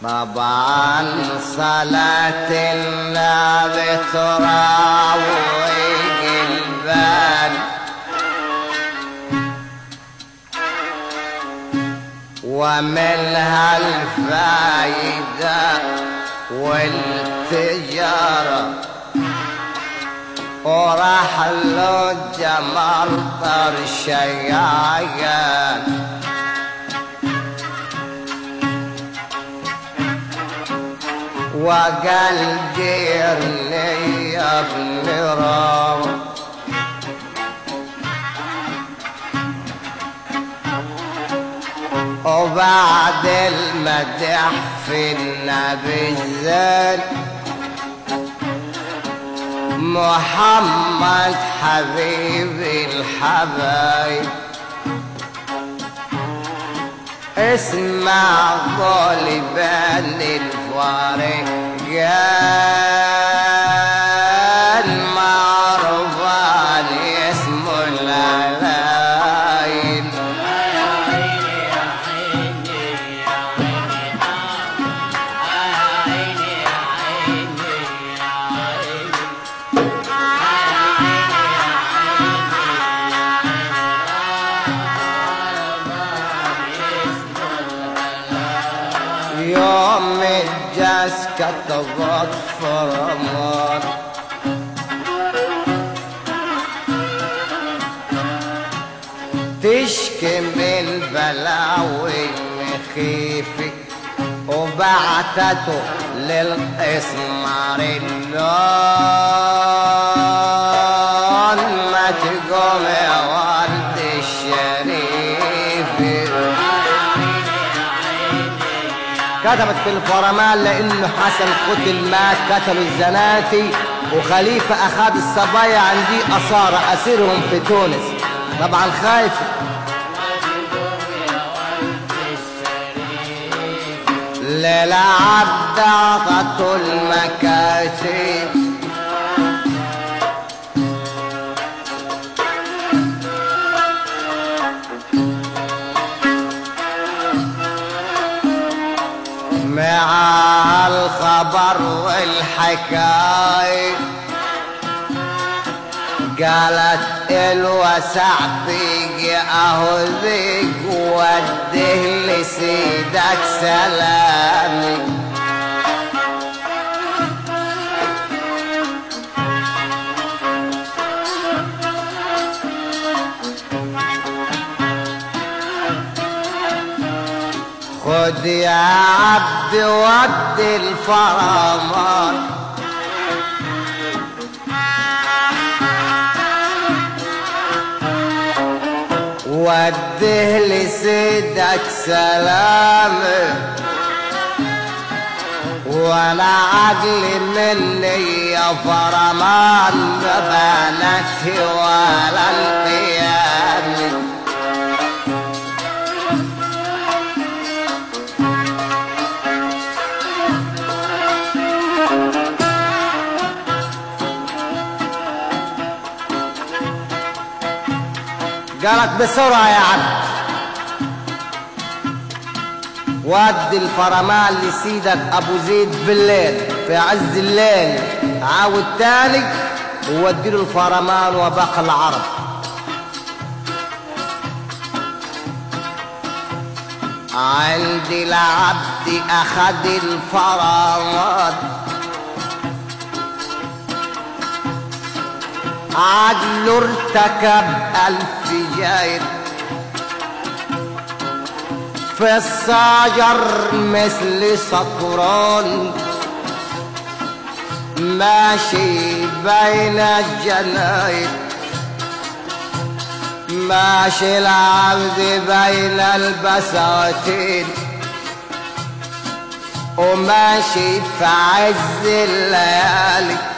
طبعا صلاة النبي تراوي البال ومنها الفايدة والتجارة وراح له جمال طرشيان وقال ديرني يا ابن رام وبعد المدح في النبي الزين محمد حبيبي الحبايب اسمع قولي بان الفارق قال معرفان اسمه العلاين يوم الجاس كتبت فرمان تشكي من بلاوي مخيفك وبعتته للقسمار اللون ما تقوم يا ولد الشريف كتبت في الفرمان لانه حسن قتل مات كتب الزناتي وخليفة اخذ الصبايا عندي اصارى اسيرهم في تونس طبعا خايف للعبد عطته المكاسب مع الخبر والحكاية قالت الوسع بيجي اهو ذيك وده لسيدك سلامي خد يا عبد ود الفرمان وده لسيدك سلامه ولا عقل مني يا فرمان بنات ولا القيام قالت بسرعة يا عبد ودي الفرمان لسيدك ابو زيد بالليل في عز الليل عاود تاني وودي له الفرمان وباقي العرب عندي العبد اخذ الفرمان عدل ارتكب الف جاير في الصاجر مثل سطران ماشي بين الجناين ماشي العبد بين البساتين وماشي في عز الليالي